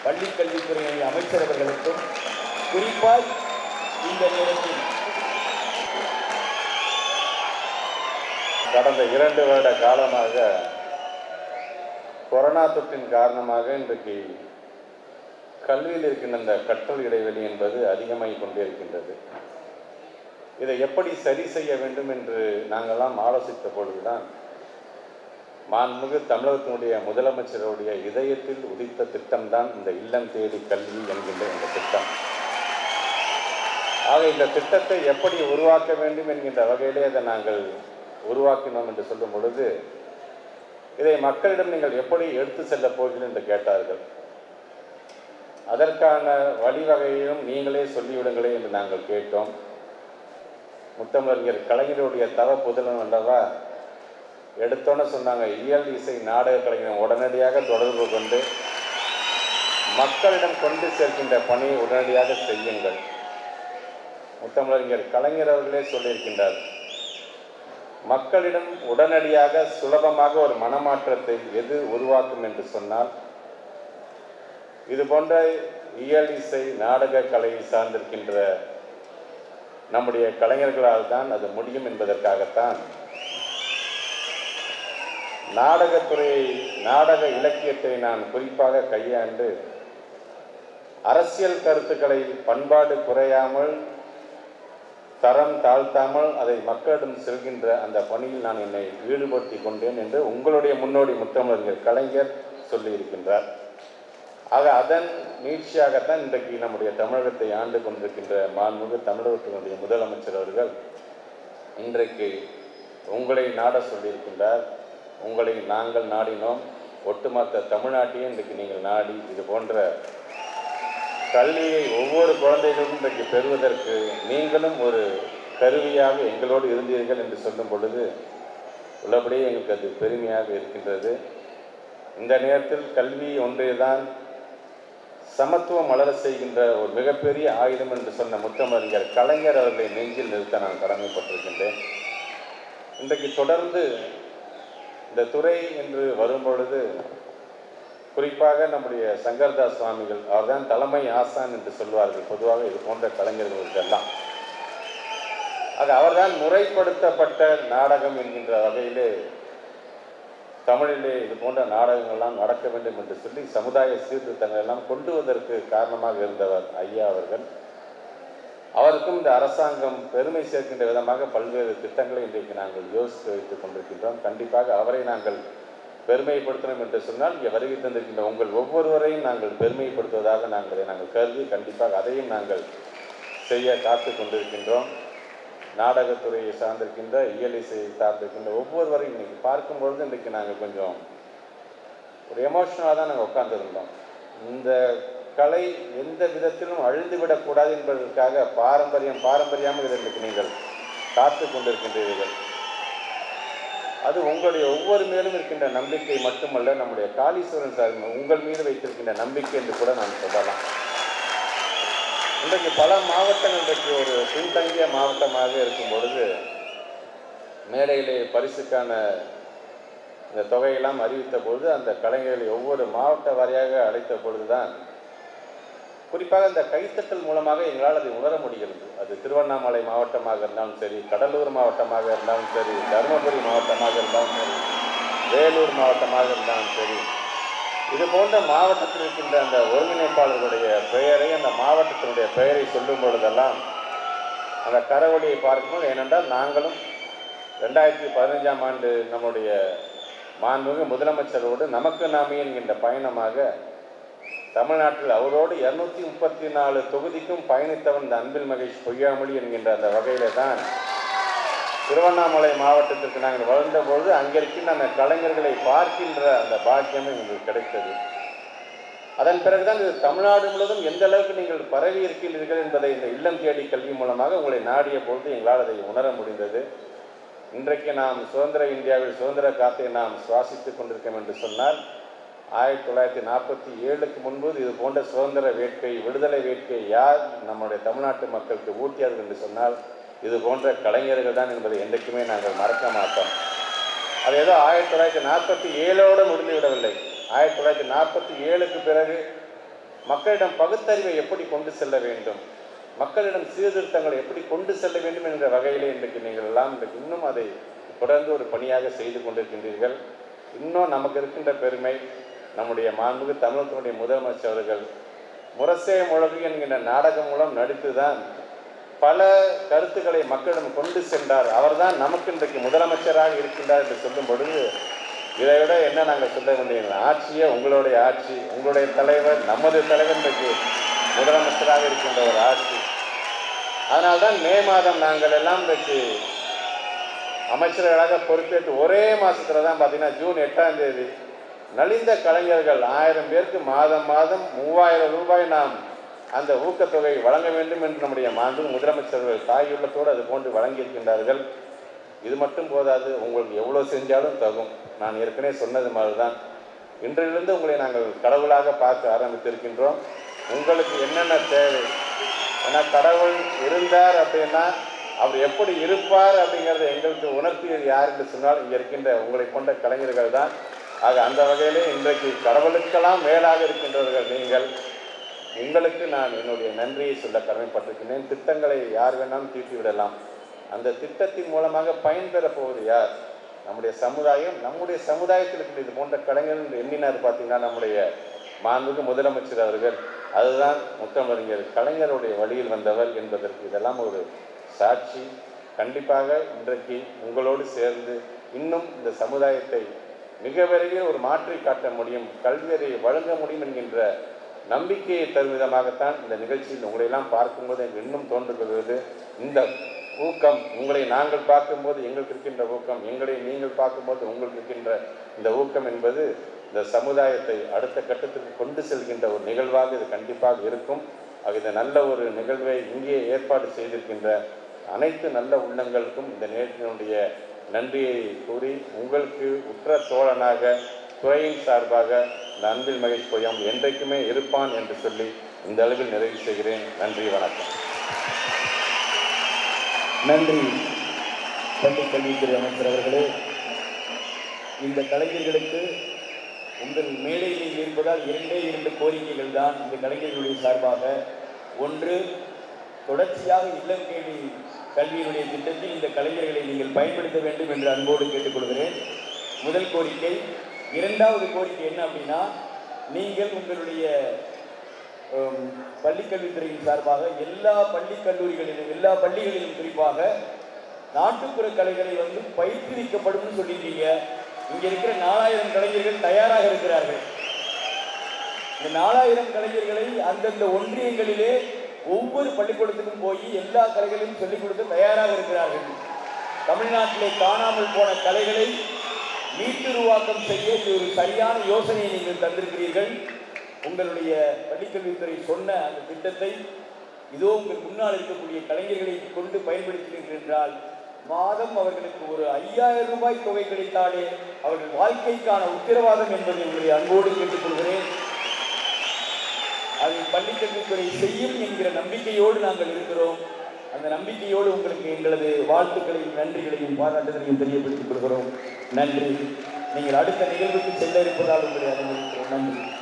பள்ளி கல்வித்துறை அமைச்சர் அவர்களுக்கும் குறிப்பாக இந்த நேரத்தில் கடந்த இரண்டு வருட காலமாக கொரோனா தொற்றின் காரணமாக இன்றைக்கு கல்வியில் இருக்கின்ற இந்த கற்றல் இடைவெளி என்பது அதிகமாகிக் கொண்டே இருக்கின்றது இதை எப்படி சரி செய்ய வேண்டும் என்று நாங்கள்லாம் ஆலோசித்த பொழுதுதான் மாண்புமிகு தமிழகத்தினுடைய முதலமைச்சருடைய இதயத்தில் உதித்த திட்டம்தான் இந்த இல்லம் தேடி கல்வி என்கின்ற இந்த திட்டம் ஆக இந்த திட்டத்தை எப்படி உருவாக்க வேண்டும் என்கின்ற வகையிலே அதை நாங்கள் உருவாக்கினோம் என்று சொல்லும் பொழுது இதை மக்களிடம் நீங்கள் எப்படி எடுத்து செல்லப் போகிறீர்கள் என்று கேட்டார்கள் அதற்கான வழிவகையையும் நீங்களே சொல்லிவிடுங்களே என்று நாங்கள் கேட்டோம் முத்தமிழறிஞர் கலைஞருடைய தவ புதலன் அல்லவா எடுத்தோன்னே சொன்னாங்க இயல் இசை நாடக கலைஞர் உடனடியாக தொடர்பு கொண்டு மக்களிடம் கொண்டு சேர்க்கின்ற பணியை உடனடியாக செய்யுங்கள் முத்தமிழறிஞர் கலைஞர் அவர்களே சொல்லியிருக்கின்றார் மக்களிடம் உடனடியாக சுலபமாக ஒரு மனமாற்றத்தை எது உருவாக்கும் என்று சொன்னால் இது போன்ற இயல் இசை நாடக கலையை சார்ந்திருக்கின்ற நம்முடைய கலைஞர்களால் தான் அது முடியும் என்பதற்காகத்தான் நாடகத்துறையை நாடக இலக்கியத்தை நான் குறிப்பாக கையாண்டு அரசியல் கருத்துக்களை பண்பாடு குறையாமல் தரம் தாழ்த்தாமல் அதை மக்களிடம் செல்கின்ற அந்த பணியில் நான் என்னை ஈடுபடுத்தி கொண்டேன் என்று உங்களுடைய முன்னோடி முத்தமிழறிஞர் கலைஞர் சொல்லியிருக்கின்றார் ஆக அதன் நீட்சியாகத்தான் இன்றைக்கு நம்முடைய தமிழகத்தை ஆண்டு கொண்டிருக்கின்ற மாண்புமிகு தமிழகத்தினுடைய முதலமைச்சர் அவர்கள் இன்றைக்கு உங்களை நாட சொல்லியிருக்கின்றார் உங்களை நாங்கள் நாடினோம் ஒட்டுமொத்த தமிழ்நாட்டையும் இன்றைக்கு நீங்கள் நாடி இது போன்ற கல்வியை ஒவ்வொரு குழந்தைகளும் இன்றைக்கு பெறுவதற்கு நீங்களும் ஒரு கருவியாக எங்களோடு இருந்தீர்கள் என்று சொல்லும் பொழுது உள்ளபடியே எங்களுக்கு அது பெருமையாக இருக்கின்றது இந்த நேரத்தில் கல்வி ஒன்றேதான் சமத்துவம் மலர செய்கின்ற ஒரு மிகப்பெரிய ஆயுதம் என்று சொன்ன முத்தமிழறிஞர் கலைஞர் அவர்களை நெஞ்சில் நிறுத்த நான் கடமைப்பட்டிருக்கின்றேன் இன்றைக்கு தொடர்ந்து இந்த துறை என்று வரும்பொழுது குறிப்பாக நம்முடைய சங்கர்தாஸ் சுவாமிகள் அவர்தான் தலைமை ஆசான் என்று சொல்வார்கள் பொதுவாக இது போன்ற கலைஞர்களுக்கெல்லாம் ஆக அவர்தான் முறைப்படுத்தப்பட்ட நாடகம் என்கின்ற வகையிலே தமிழிலே இது போன்ற நாடகங்கள்லாம் நடக்க வேண்டும் என்று சொல்லி சமுதாய சீர்திருத்தங்கள் எல்லாம் கொண்டு வதற்கு காரணமாக இருந்தவர் ஐயா அவர்கள் அவருக்கும் இந்த அரசாங்கம் பெருமை சேர்க்கின்ற விதமாக பல்வேறு திட்டங்களை இன்றைக்கு நாங்கள் யோசித்து வைத்துக் கொண்டிருக்கின்றோம் கண்டிப்பாக அவரை நாங்கள் பெருமைப்படுத்தணும் என்று சொன்னால் இங்கே வருகை தந்திருக்கின்ற உங்கள் ஒவ்வொருவரையும் நாங்கள் பெருமைப்படுத்துவதாக நாங்கள் நாங்கள் கருதி கண்டிப்பாக அதையும் நாங்கள் செய்ய காத்து கொண்டிருக்கின்றோம் நாடகத்துறையை சார்ந்திருக்கின்ற இயல் இசையை சார்ந்திருக்கின்ற ஒவ்வொருவரையும் இன்னைக்கு பார்க்கும்பொழுது இன்றைக்கு நாங்கள் கொஞ்சம் ஒரு எமோஷனலாக தான் நாங்கள் உட்கார்ந்துருந்தோம் இந்த கலை எந்த விதத்திலும் அழிந்துவிடக்கூடாது என்பதற்காக பாரம்பரியம் பாரம்பரியமாக இதற்கு நீங்கள் காத்து கொண்டிருக்கின்றீர்கள் அது உங்களுடைய ஒவ்வொரு மேலும் இருக்கின்ற நம்பிக்கை மட்டுமல்ல நம்முடைய காளீஸ்வரன் சார் உங்கள் மீது வைத்திருக்கின்ற நம்பிக்கை என்று கூட நான் சொல்லலாம் இன்றைக்கு பல மாவட்டங்கள் இன்றைக்கு ஒரு பின்தங்கிய மாவட்டமாக இருக்கும் பொழுது மேடையிலே பரிசுக்கான இந்த தொகையெல்லாம் அறிவித்த பொழுது அந்த கலைஞர்களை ஒவ்வொரு மாவட்ட வாரியாக அழைத்த பொழுதுதான் குறிப்பாக இந்த கைத்தட்டல் மூலமாக எங்களால் அதை உணர முடிகிறது அது திருவண்ணாமலை மாவட்டமாக இருந்தாலும் சரி கடலூர் மாவட்டமாக இருந்தாலும் சரி தருமபுரி மாவட்டமாக இருந்தாலும் சரி வேலூர் மாவட்டமாக இருந்தாலும் சரி இது போன்ற மாவட்டத்தில் இருக்கின்ற அந்த ஒருங்கிணைப்பாளர்களுடைய பெயரை அந்த மாவட்டத்தினுடைய பெயரை சொல்லும் பொழுதெல்லாம் அந்த கரவொலியை பார்க்கும்போது ஏனென்றால் நாங்களும் ரெண்டாயிரத்தி பதினஞ்சாம் ஆண்டு நம்முடைய மாண்புமிகு முதலமைச்சரோடு நமக்கு நாமே என்கின்ற பயணமாக தமிழ்நாட்டில் அவரோடு இருநூத்தி முப்பத்தி நாலு தொகுதிக்கும் பயணித்தவன் இந்த அன்பில் மகேஷ் பொய்யாமொழி என்கின்ற அந்த வகையில தான் திருவண்ணாமலை மாவட்டத்திற்கு நாங்கள் வளர்ந்தபொழுது அங்கே இருக்கின்ற அந்த கலைஞர்களை பார்க்கின்ற அந்த பாக்கியம் எங்களுக்கு கிடைத்தது அதன் பிறகுதான் இது தமிழ்நாடு முழுவதும் எந்த அளவுக்கு நீங்கள் பரவி இருக்கிறீர்கள் என்பதை இந்த இல்லம் தேடி கல்வி மூலமாக உங்களை நாடிய பொழுது எங்களால் அதை உணர முடிந்தது இன்றைக்கு நாம் சுதந்திர இந்தியாவில் சுதந்திர காத்தை நாம் சுவாசித்துக் கொண்டிருக்கோம் என்று சொன்னால் ஆயிரத்தி தொள்ளாயிரத்தி நாற்பத்தி ஏழுக்கு முன்பு இது போன்ற சுதந்திர வேட்கை விடுதலை வேட்கை யார் நம்முடைய தமிழ்நாட்டு மக்களுக்கு ஊட்டியார்கள் என்று சொன்னால் இது போன்ற கலைஞர்கள் தான் என்பதை என்றைக்குமே நாங்கள் மறக்க மாட்டோம் அது ஏதோ ஆயிரத்தி தொள்ளாயிரத்தி நாற்பத்தி ஏழோடு முடிந்து விடவில்லை ஆயிரத்தி தொள்ளாயிரத்தி நாற்பத்தி ஏழுக்கு பிறகு மக்களிடம் பகுத்தறிவை எப்படி கொண்டு செல்ல வேண்டும் மக்களிடம் சீர்திருத்தங்களை எப்படி கொண்டு செல்ல வேண்டும் என்ற வகையிலே இன்றைக்கு நீங்கள் எல்லாம் இன்றைக்கு இன்னும் அதை தொடர்ந்து ஒரு பணியாக செய்து கொண்டிருக்கின்றீர்கள் இன்னும் நமக்கு இருக்கின்ற பெருமை நம்முடைய மாண்புக்கு தமிழகத்தினுடைய முதலமைச்சர் அவர்கள் முரசே முழகு என்கின்ற நாடகம் மூலம் நடித்துதான் பல கருத்துக்களை மக்களிடம் கொண்டு சென்றார் அவர்தான் நமக்கு இன்றைக்கு முதலமைச்சராக இருக்கின்றார் என்று சொல்லும் பொழுது இதை விட என்ன நாங்கள் சொல்ல முடியும் ஆட்சியே உங்களுடைய ஆட்சி உங்களுடைய தலைவர் நமது தலைவர் இன்றைக்கு முதலமைச்சராக இருக்கின்ற ஒரு ஆட்சி அதனால்தான் மே மாதம் நாங்கள் எல்லாம் இன்றைக்கு அமைச்சர்களாக பொறுப்பேற்று ஒரே மாசத்துல தான் பார்த்தீங்கன்னா ஜூன் எட்டாம் தேதி நலிந்த கலைஞர்கள் ஆயிரம் பேருக்கு மாதம் மாதம் மூவாயிரம் ரூபாய் நாம் அந்த ஊக்கத்தொகை வழங்க வேண்டும் என்று நம்முடைய மாண்பு முதலமைச்சர்கள் தாயுள்ளத்தோடு அது போன்று வழங்கியிருக்கின்றார்கள் இது மட்டும் போதாது உங்களுக்கு எவ்வளோ செஞ்சாலும் தகும் நான் ஏற்கனவே சொன்னது மாதிரி தான் இன்றிலிருந்து உங்களை நாங்கள் கடவுளாக பார்க்க ஆரம்பித்திருக்கின்றோம் உங்களுக்கு என்னென்ன தேவை ஏன்னா கடவுள் இருந்தார் அப்படின்னா அவர் எப்படி இருப்பார் அப்படிங்கிறத எங்களுக்கு உணர்த்தியது யார் என்று சொன்னால் இங்கே இருக்கின்ற உங்களை கொண்ட கலைஞர்கள் தான் ஆக அந்த வகையிலே இன்றைக்கு கடவுளுக்கெல்லாம் மேலாக இருக்கின்றவர்கள் நீங்கள் உங்களுக்கு நான் என்னுடைய நன்றியை சொல்ல கடமைப்பட்டிருக்கின்றேன் திட்டங்களை யார் வேணாலும் தீட்டி விடலாம் அந்த திட்டத்தின் மூலமாக பயன்பெறப் போவது யார் நம்முடைய சமுதாயம் நம்முடைய சமுதாயத்தில் இருக்கின்ற இது போன்ற கலைஞர்கள் என்று எண்ணினார் பார்த்தீங்கன்னா நம்முடைய மாண்புக்கு முதலமைச்சர் அவர்கள் அதுதான் முத்தமிழறிஞர் கலைஞருடைய வழியில் வந்தவர் என்பதற்கு இதெல்லாம் ஒரு சாட்சி கண்டிப்பாக இன்றைக்கு உங்களோடு சேர்ந்து இன்னும் இந்த சமுதாயத்தை மிக விரைவில் ஒரு மாற்றி காட்ட முடியும் கல்வியறை வழங்க முடியும் என்கின்ற நம்பிக்கையை தரும் விதமாகத்தான் இந்த நிகழ்ச்சியில் உங்களையெல்லாம் பார்க்கும்போது எனக்கு இன்னும் தோன்றுகிறது இந்த ஊக்கம் உங்களை நாங்கள் பார்க்கும்போது எங்களுக்கு இருக்கின்ற ஊக்கம் எங்களை நீங்கள் பார்க்கும்போது உங்களுக்கு இருக்கின்ற இந்த ஊக்கம் என்பது இந்த சமுதாயத்தை அடுத்த கட்டத்துக்கு கொண்டு செல்கின்ற ஒரு நிகழ்வாக இது கண்டிப்பாக இருக்கும் ஆக இந்த நல்ல ஒரு நிகழ்வை இங்கே ஏற்பாடு செய்திருக்கின்ற அனைத்து நல்ல உள்ளங்களுக்கும் இந்த நேரத்தினுடைய நன்றியை கூறி உங்களுக்கு உற்ற தோழனாக துறையின் சார்பாக இந்த அன்பில் மகேஷ் பொய்யாம் என்றைக்குமே இருப்பான் என்று சொல்லி இந்த அளவில் நிறைவு செய்கிறேன் நன்றி வணக்கம் நன்றி பள்ளி கல்வித்துறை அமைச்சர் அவர்களே இந்த கலைஞர்களுக்கு உங்கள் மேடையில் இருப்பதால் இரண்டே இரண்டு கோரிக்கைகள் தான் இந்த கலைஞர்களுடைய சார்பாக ஒன்று தொடர்ச்சியாக இல்லக்கேள்வி கல்வியினுடைய திட்டத்தில் இந்த கலைஞர்களை நீங்கள் பயன்படுத்த வேண்டும் என்று அன்போடு கேட்டுக்கொள்கிறேன் முதல் கோரிக்கை இரண்டாவது கோரிக்கை என்ன அப்படின்னா நீங்கள் உங்களுடைய ஹம், பள்ளிக்கல்வித்துறையின் சார்பாக எல்லா பள்ளி கல்லூரிகளிலும் எல்லா பள்ளிகளிலும் குறிப்பாக நாட்டுப்புற கலைகளை வந்து பயிற்றுவிக்கப்படும் சொல்லியிருக்கீங்க இங்க இருக்கிற நாலாயிரம் கலைஞர்கள் தயாராக இருக்கிறார்கள் இந்த நாலாயிரம் கலைஞர்களை அந்தந்த ஒன்றியங்களிலே ஒவ்வொரு பள்ளிக்கூடத்துக்கும் போய் எல்லா கலைகளையும் சொல்லிக் கொடுக்க தயாராக இருக்கிறார்கள் தமிழ்நாட்டிலே காணாமல் போன கலைகளை மீட்டுருவாக்கம் செய்ய இது ஒரு சரியான யோசனையை நீங்கள் தந்திருக்கிறீர்கள் உங்களுடைய பள்ளிக்கல்வித்துறை சொன்ன அந்த திட்டத்தை இதோ உங்கள் முன்னால் இருக்கக்கூடிய கலைஞர்களை கொண்டு பயன்படுத்தினீர்கள் என்றால் மாதம் அவர்களுக்கு ஒரு ஐயாயிரம் ரூபாய் தொகை கிடைத்தாலே அவர்கள் வாழ்க்கைக்கான உத்தரவாதம் என்பதை உங்களை அன்போடு கேட்டுக்கொள்கிறேன் அதை பள்ளிக்கல்வித்துறை செய்யும் என்கிற நம்பிக்கையோடு நாங்கள் இருக்கிறோம் அந்த நம்பிக்கையோடு உங்களுக்கு எங்களது வாழ்த்துக்களையும் நன்றிகளையும் பாராட்டுதலையும் தெரியப்படுத்திக் கொள்கிறோம் நன்றி நீங்கள் அடுத்த நிகழ்வுக்கு செல்ல இருப்பதால் உங்களை அனுமதிக்கிறோம் நன்றி